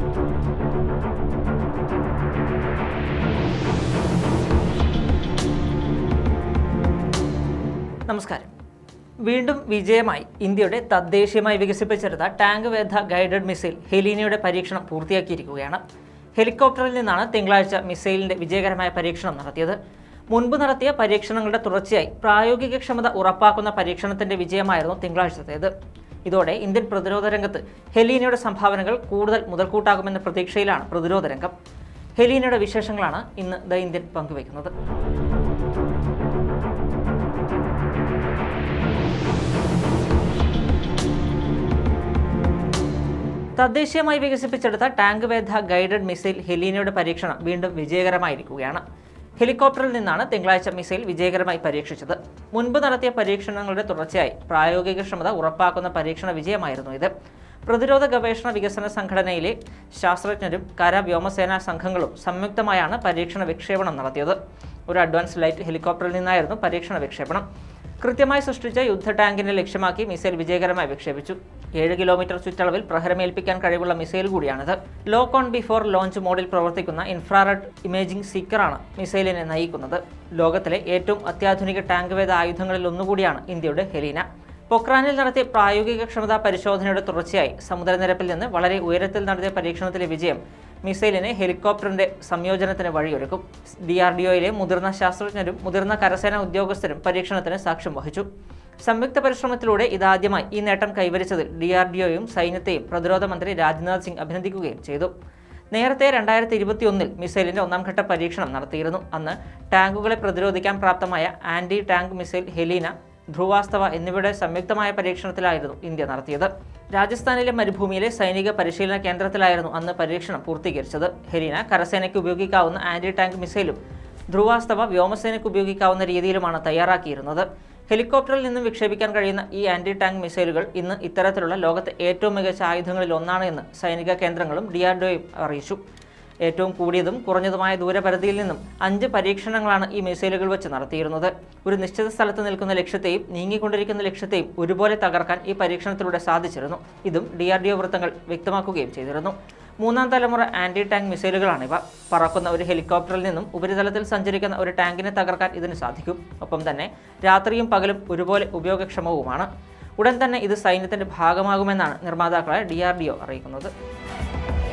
നമസ്കാരം വീണ്ടും വിജയമായി ഇന്ത്യയുടെ തദ്ദേശീയമായി വികസിപ്പിച്ചെടുത്ത ടാങ്ക് വേധ ഗൈഡഡ് മിസൈൽ ഹെലീനയുടെ പരീക്ഷണം പൂർത്തിയാക്കിയിരിക്കുകയാണ് ഹെലികോപ്റ്ററിൽ നിന്നാണ് തിങ്കളാഴ്ച മിസൈലിന്റെ വിജയകരമായ പരീക്ഷണം നടത്തിയത് മുൻപ് നടത്തിയ പരീക്ഷണങ്ങളുടെ തുടർച്ചയായി പ്രായോഗിക ക്ഷമത ഉറപ്പാക്കുന്ന പരീക്ഷണത്തിന്റെ വിജയമായിരുന്നു തിങ്കളാഴ്ചത്തേത് ഇതോടെ ഇന്ത്യൻ പ്രതിരോധ രംഗത്ത് ഹെലീനയുടെ സംഭാവനകൾ കൂടുതൽ മുതൽക്കൂട്ടാകുമെന്ന പ്രതീക്ഷയിലാണ് പ്രതിരോധ രംഗം ഹെലീനയുടെ വിശേഷങ്ങളാണ് ഇന്ന് ദ ഇന്ത്യൻ പങ്കുവയ്ക്കുന്നത് തദ്ദേശീയമായി വികസിപ്പിച്ചെടുത്ത ടാങ്ക് വേധ ഗൈഡഡ് മിസൈൽ ഹെലീനയുടെ പരീക്ഷണം വീണ്ടും വിജയകരമായിരിക്കുകയാണ് ഹെലികോപ്റ്ററിൽ നിന്നാണ് തിങ്കളാഴ്ച മിസൈൽ വിജയകരമായി പരീക്ഷിച്ചത് മുൻപ് നടത്തിയ പരീക്ഷണങ്ങളുടെ തുടർച്ചയായി പ്രായോഗിക ക്ഷമത ഉറപ്പാക്കുന്ന പരീക്ഷണ വിജയമായിരുന്നു ഇത് പ്രതിരോധ ഗവേഷണ വികസന സംഘടനയിലെ ശാസ്ത്രജ്ഞരും കര വ്യോമസേനാ സംഘങ്ങളും സംയുക്തമായാണ് പരീക്ഷണ വിക്ഷേപണം നടത്തിയത് ഒരു അഡ്വാൻസ് ലൈറ്റ് ഹെലികോപ്റ്ററിൽ നിന്നായിരുന്നു പരീക്ഷണ വിക്ഷേപണം കൃത്യമായി സൃഷ്ടിച്ച യുദ്ധ ടാങ്കിനെ ലക്ഷ്യമാക്കി മിസൈൽ വിജയകരമായി വിക്ഷേപിച്ചു ഏഴ് കിലോമീറ്റർ ചുറ്റളവിൽ പ്രഹരമേൽപ്പിക്കാൻ കഴിവുള്ള മിസൈൽ കൂടിയാണിത് ലോക്ക് ഓൺ ബിഫോർ ലോഞ്ച് മോഡിൽ പ്രവർത്തിക്കുന്ന ഇൻഫ്രാറെഡ് ഇമേജിംഗ് സീക്കറാണ് മിസൈലിനെ നയിക്കുന്നത് ലോകത്തിലെ ഏറ്റവും അത്യാധുനിക ടാങ്ക് വേദ ആയുധങ്ങളിൽ ഒന്നുകൂടിയാണ് ഇന്ത്യയുടെ ഹെലീന പൊക്രാനിൽ നടത്തിയ പ്രായോഗിക ക്ഷമതാ പരിശോധനയുടെ തുടർച്ചയായി സമുദ്രനിരപ്പിൽ നിന്ന് വളരെ ഉയരത്തിൽ നടത്തിയ പരീക്ഷണത്തിലെ വിജയം മിസൈലിനെ ഹെലികോപ്റ്ററിന്റെ സംയോജനത്തിന് വഴിയൊരുക്കും ഡി ആർ ഡി ഒയിലെ മുതിർന്ന ശാസ്ത്രജ്ഞരും മുതിർന്ന കരസേനാ ഉദ്യോഗസ്ഥരും പരീക്ഷണത്തിന് സാക്ഷ്യം വഹിച്ചു സംയുക്ത പരിശ്രമത്തിലൂടെ ഇതാദ്യമായി ഈ നേട്ടം കൈവരിച്ചതിൽ ഡി ആർ ഡി ഒയും സൈന്യത്തെയും പ്രതിരോധ മന്ത്രി രാജ്നാഥ് സിംഗ് അഭിനന്ദിക്കുകയും ചെയ്തു നേരത്തെ രണ്ടായിരത്തി ഇരുപത്തിയൊന്നിൽ മിസൈലിന്റെ ഒന്നാം ഘട്ട പരീക്ഷണം നടത്തിയിരുന്നു അന്ന് ടാങ്കുകളെ പ്രതിരോധിക്കാൻ പ്രാപ്തമായ anti tank missile Helina Dhruvastra എന്നിവയുടെ സംയുക്തമായ പരീക്ഷണത്തിലായിരുന്നു ഇന്ത്യ നടത്തിയത് രാജസ്ഥാനിലെ മരുഭൂമിയിലെ സൈനിക പരിശീലന കേന്ദ്രത്തിലായിരുന്നു അന്ന് പരീക്ഷണം പൂർത്തീകരിച്ചത് ഹെലീന കരസേനയ്ക്ക് ഉപയോഗിക്കാവുന്ന ആന്റി ടാങ്ക് മിസൈലും ധ്രുവാസ്തവ വ്യോമസേനയ്ക്ക് ഉപയോഗിക്കാവുന്ന രീതിയിലുമാണ് തയ്യാറാക്കിയിരുന്നത് ഹെലികോപ്റ്ററിൽ നിന്നും വിക്ഷേപിക്കാൻ കഴിയുന്ന ഈ ആന്റി ടാങ്ക് മിസൈലുകൾ ഇന്ന് ഇത്തരത്തിലുള്ള ലോകത്തെ ഏറ്റവും മികച്ച ആയുധങ്ങളിൽ ഒന്നാണ് എന്ന് സൈനിക കേന്ദ്രങ്ങളും ഡിആർഡിഒയും അറിയിച്ചു ഏറ്റവും കൂടിയതും കുറഞ്ഞതുമായ ദൂരപരിധിയിൽ നിന്നും അഞ്ച് പരീക്ഷണങ്ങളാണ് ഈ മിസൈലുകൾ വെച്ച് നടത്തിയിരുന്നത് ഒരു നിശ്ചിത സ്ഥലത്ത് നിൽക്കുന്ന ലക്ഷ്യത്തെയും നീങ്ങിക്കൊണ്ടിരിക്കുന്ന ലക്ഷ്യത്തെയും ഒരുപോലെ തകർക്കാൻ ഈ പരീക്ഷണത്തിലൂടെ സാധിച്ചിരുന്നു ഇതും ഡി ആർ ഡി ഒ വൃത്തങ്ങൾ വ്യക്തമാക്കുകയും ചെയ്തിരുന്നു മൂന്നാം തലമുറ ആന്റി ടാങ്ക് മിസൈലുകളാണിവ പറക്കുന്ന ഒരു ഹെലികോപ്റ്ററിൽ നിന്നും ഉപരിതലത്തിൽ സഞ്ചരിക്കുന്ന ഒരു ടാങ്കിനെ തകർക്കാൻ ഇതിന് സാധിക്കും ഒപ്പം തന്നെ രാത്രിയും പകലും ഒരുപോലെ ഉപയോഗക്ഷമവുമാണ് ഉടൻ തന്നെ ഇത് സൈന്യത്തിന്റെ ഭാഗമാകുമെന്നാണ് നിർമ്മാതാക്കളായ ഡി അറിയിക്കുന്നത്